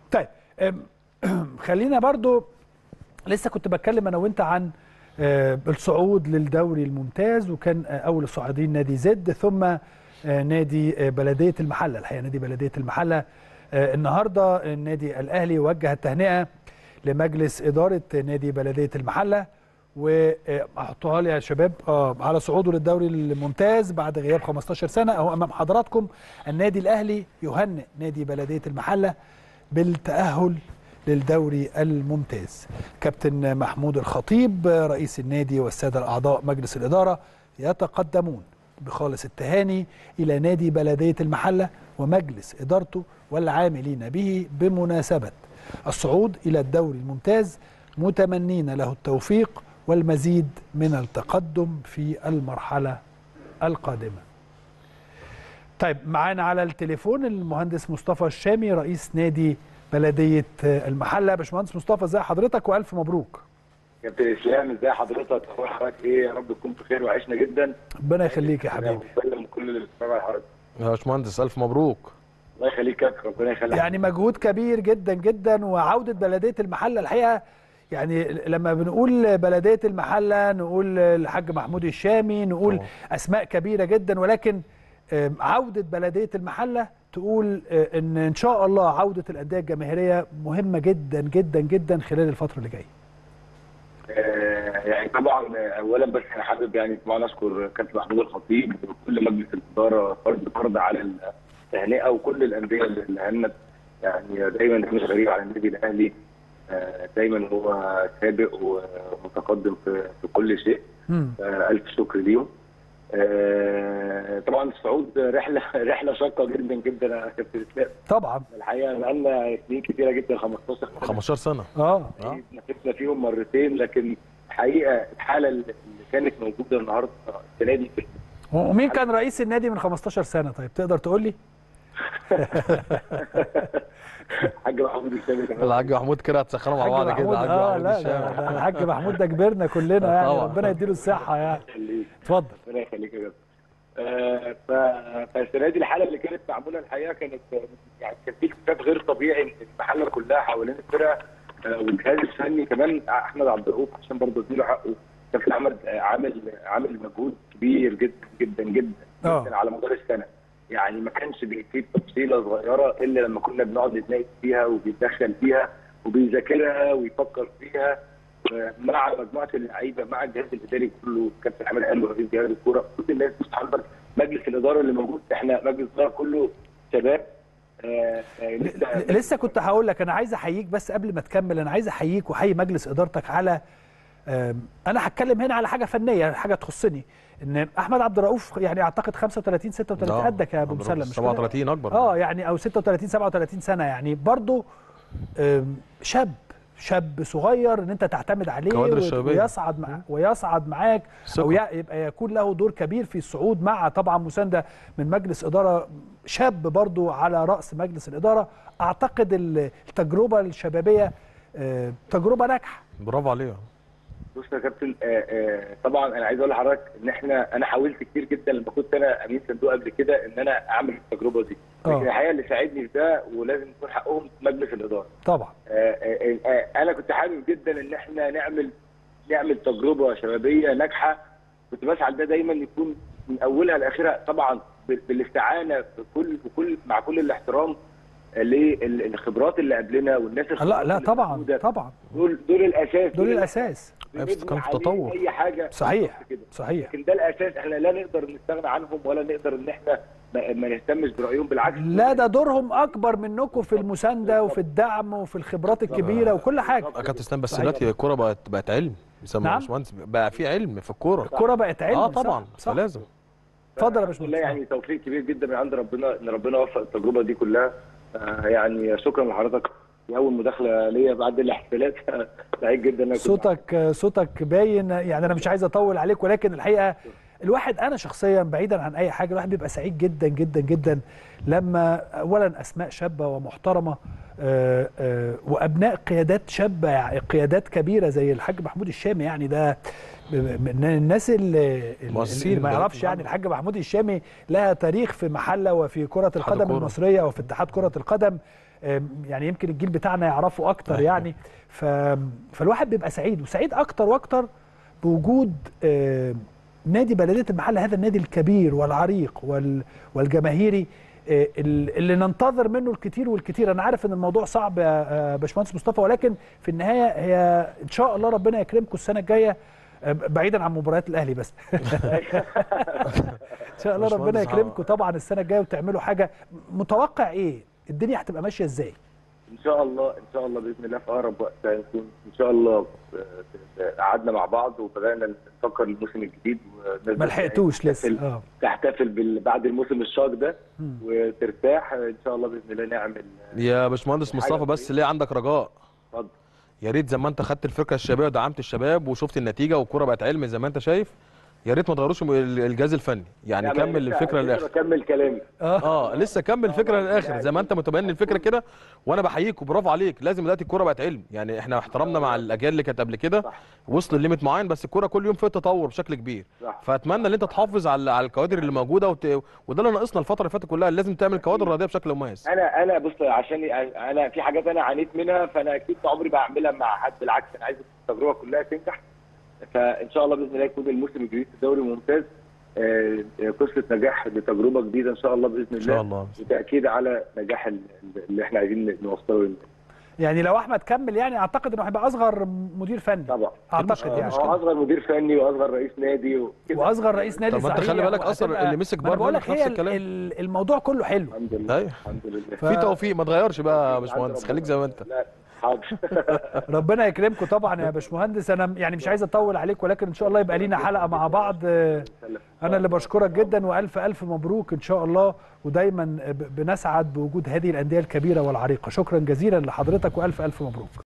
طيب أم، خلينا برضو لسه كنت بتكلم انا وانت عن آه، الصعود للدوري الممتاز وكان آه، اول الصاعدين نادي زد ثم آه، نادي آه، بلديه المحله الحقيقه نادي بلديه المحله آه، النهارده النادي الاهلي وجه التهنئه لمجلس اداره نادي بلديه المحله واحطوها لي يا شباب اه على صعوده للدوري الممتاز بعد غياب 15 سنه اهو امام حضراتكم النادي الاهلي يهنئ نادي بلديه المحله بالتاهل للدوري الممتاز كابتن محمود الخطيب رئيس النادي والساده الاعضاء مجلس الاداره يتقدمون بخالص التهاني الى نادي بلديه المحله ومجلس ادارته والعاملين به بمناسبه الصعود الى الدوري الممتاز متمنين له التوفيق والمزيد من التقدم في المرحله القادمه طيب معانا على التليفون المهندس مصطفى الشامي رئيس نادي بلديه المحله باشمهندس مصطفى ازي حضرتك والف مبروك كابتن اسلام ازي حضرتك اخبار حضرتك ايه يا رب تكون بخير وعشنا جدا ربنا يخليك يا حبيبي بسلم كل اللي بيتفرج على حضرتك يا باشمهندس الف مبروك الله يخليك يا كابتن ربنا يخليك يعني مجهود كبير جدا جدا وعوده بلديه المحله الحقيقه يعني لما بنقول بلديه المحله نقول الحاج محمود الشامي نقول طبعا. اسماء كبيره جدا ولكن آم، عوده بلديه المحله تقول آه، ان ان شاء الله عوده الانديه الجماهيريه مهمه جدا جدا جدا خلال الفتره اللي جايه آه يعني طبعا اولا بس انا حابب يعني طبعا اشكر كابتن محمود الخطيب وكل مجلس الاداره فرد فرد على التهنئه وكل الانديه اللي هنت يعني دايما ده مش غريب على النادي الاهلي آه دايما هو سابق ومتقدم في في كل شيء مم. آه الف شكر ليهم آه طبعا الصعود رحله رحله شاقه جدا جدا يا كابتن اسلام طبعا الحقيقه بقالنا سنين كتيره جدا 15 سنه 15 سنه اه آه. نافسنا فيهم مرتين لكن الحقيقه الحاله اللي كانت موجوده النهارده السنه دي في ومين كان رئيس النادي من 15 سنه طيب تقدر تقول لي الحاج محمود الشامي كمان. الحاج محمود كده هتسخنوا مع بعض كده الحاج اه محمود لا لا الشامي ده الحاج محمود ده كبرنا كلنا يعني طبعا. ربنا يديله الصحه يعني يخليك. اتفضل ربنا يخليك يا جدع آه، ف- فالسنه دي الحاله اللي كانت معموله الحقيقه كانت يعني كان في التفاف غير طبيعي من المحله كلها حوالين الفرقه آه، والجهاز الفني كمان احمد عبد الرؤوف عشان برضه اديله حقه كابتن احمد آه، عامل عامل مجهود كبير جدا جدا جدا آه. جدا على مدار السنه يعني ما كانش بيسيب تفصيله صغيره الا لما كنا بنقعد نتناقش فيها وبيتدخل فيها وبيذاكرها ويفكر فيها آه، مع مجموعه اللعيبه مع الجهاز الاداري كله كابتن عماد قال له رئيس جهاز الكوره كل الناس بص حضرتك مجلس الاداره اللي موجود احنا مجلس الاداره كله شباب آه، آه، لسه لسه كنت هقول لك انا عايز احييك بس قبل ما تكمل انا عايز احييك واحيي مجلس ادارتك على آم، انا هتكلم هنا على حاجه فنيه حاجه تخصني ان احمد عبد الرؤوف يعني اعتقد 35 36 آه، قدك يا ابو عبد مسلم الرؤوف مش كده؟ 37 اكبر اه يعني او 36 37 سنه يعني برضو آم، شاب شاب صغير ان انت تعتمد عليه كوادر وي- الشبابية. ويصعد مع ويصعد معاك او ثقة. ي- يبقى يكون له دور كبير في الصعود مع طبعا مسانده من مجلس اداره شاب برضو على راس مجلس الاداره اعتقد ال- التجربه الشبابيه آه، تجربه ناجحه برافو عليه بص يا كابتن آه، آه، طبعا انا عايز اقول لحضرتك ان احنا انا حاولت كتير جدا لما كنت انا امين صندوق قبل كده ان انا اعمل التجربه دي آه. لكن الحقيقه اللي ساعدني في ده ولازم يكون حقهم مجلس الاداره طبعا آه، آه، آه، انا كنت حابب جدا ان احنا نعمل نعمل تجربه شبابيه ناجحه كنت بسعى ده دايما يكون من اولها لاخرها طبعا بال- بالاستعانه بكل بكل مع كل الاحترام آه، للخبرات اللي قبلنا والناس لا الخبرات لا اللي طبعا موجودة. طبعا دول دول الاساس دول الاساس بنبني كان في عليه تطور. اي حاجه صحيح كده. صحيح لكن ده الاساس احنا لا نقدر نستغنى عنهم ولا نقدر ان احنا ما, ما نهتمش برايهم بالعكس لا ده دورهم اكبر منكم في المسانده وفي الدعم وفي الخبرات الكبيره وكل حاجه آه، كابتن اسلام بس صحيح. دلوقتي الكوره بقت بقت علم بيسموها نعم. يا باشمهندس بقى في علم في الكوره الكوره بقت علم اه صح؟ طبعا صح فلازم اتفضل يا الحمد لله باشمهندس يعني توفيق كبير جدا من عند ربنا ان ربنا وفق التجربه دي كلها آه يعني شكرا لحضرتك دي اول مداخله ليا بعد الاحتفالات سعيد جدا ان أنا كنت صوتك صوتك باين يعني انا مش عايز اطول عليك ولكن الحقيقه الواحد انا شخصيا بعيدا عن اي حاجه الواحد بيبقى سعيد جدا جدا جدا لما اولا اسماء شابه ومحترمه آه، آه، وابناء قيادات شابه يعني قيادات كبيره زي الحاج محمود الشامي يعني ده من الناس اللي, مؤسسين اللي ما بلد يعرفش يعني محمد. الحاج محمود الشامي لها تاريخ في محله وفي كره القدم الكرة. المصريه وفي اتحاد كره القدم آم، يعني يمكن الجيل بتاعنا يعرفه اكتر يعني ف... فالواحد بيبقى سعيد وسعيد اكتر واكتر بوجود آم، نادي بلديه المحله هذا النادي الكبير والعريق وال... والجماهيري آه، ال- اللي ننتظر منه الكتير والكتير انا عارف ان الموضوع صعب يا آه، باشمهندس مصطفى ولكن في النهايه هي ان شاء الله ربنا يكرمكم السنه الجايه آه، بعيدا عن مباريات الاهلي بس ان شاء الله ربنا باشمهندس يكرمكم طبعا السنه الجايه وتعملوا حاجه متوقع ايه الدنيا هتبقى ماشيه ازاي ان شاء الله ان شاء الله باذن الله في اقرب وقت هنكون ان شاء الله آه، قعدنا مع بعض وبدانا نفكر الموسم الجديد والناس ما لحقتوش لسه تحتفل- اه تحتفل بال- بعد الموسم الشاق ده مم. وترتاح ان شاء الله باذن الله نعمل يا باشمهندس مصطفى بس ليه عندك رجاء اتفضل يا ريت زي ما انت خدت الفكره الشبابيه ودعمت الشباب وشفت النتيجه والكوره بقت علم زي ما انت شايف يا ريت ما تغيروش م- ال- الجهاز الفني يعني لا، كمل لسه- الفكره لسه للاخر بكمل كلامي اه لسه كمل الفكره للاخر زي ما انت متبني الفكره كده وانا بحييك وبرافو عليك لازم دلوقتي الكوره بقت علم يعني احنا احترامنا مع الاجيال اللي كانت قبل كده صح. وصل لليميت معين بس الكوره كل يوم فيها تطور بشكل كبير صح. فاتمنى ان انت تحافظ على على الكوادر اللي موجوده وت... وده اللي ناقصنا الفتره اللي فاتت كلها لازم تعمل كوادر رياضيه بشكل مميز انا انا بص عشان انا في حاجات انا عانيت منها فانا اكيد عمري بعملها مع حد بالعكس انا عايز التجربه كلها تنجح فان شاء الله باذن الله يكون الموسم الجديد في الدوري ممتاز آه، قصه نجاح لتجربه جديده ان شاء الله باذن الله ان شاء الله وتاكيد على نجاح ال- اللي احنا عايزين نوصله للناس يعني لو احمد كمل يعني اعتقد انه هيبقى اصغر مدير فني طبعا اعتقد آه، يعني هو اصغر مدير فني واصغر رئيس نادي وكده واصغر رئيس نادي طب ما انت صحيح خلي بالك وهتبقى- اصلا اللي مسك ما انا بايرن بقول لك ميونخ هي نفس الكلام. ال- الموضوع كله حلو الحمد لله ايوه الحمد لله ف- في توفيق ما تغيرش بقى يا باشمهندس خليك زي ما انت لا حاضر ربنا يكرمكم طبعا يا باشمهندس انا يعني مش عايز اطول عليك ولكن ان شاء الله يبقى لينا حلقه مع بعض آه، انا اللي بشكرك جدا والف الف مبروك ان شاء الله ودايما ب- بنسعد بوجود هذه الانديه الكبيره والعريقه شكرا جزيلا لحضرتك والف الف مبروك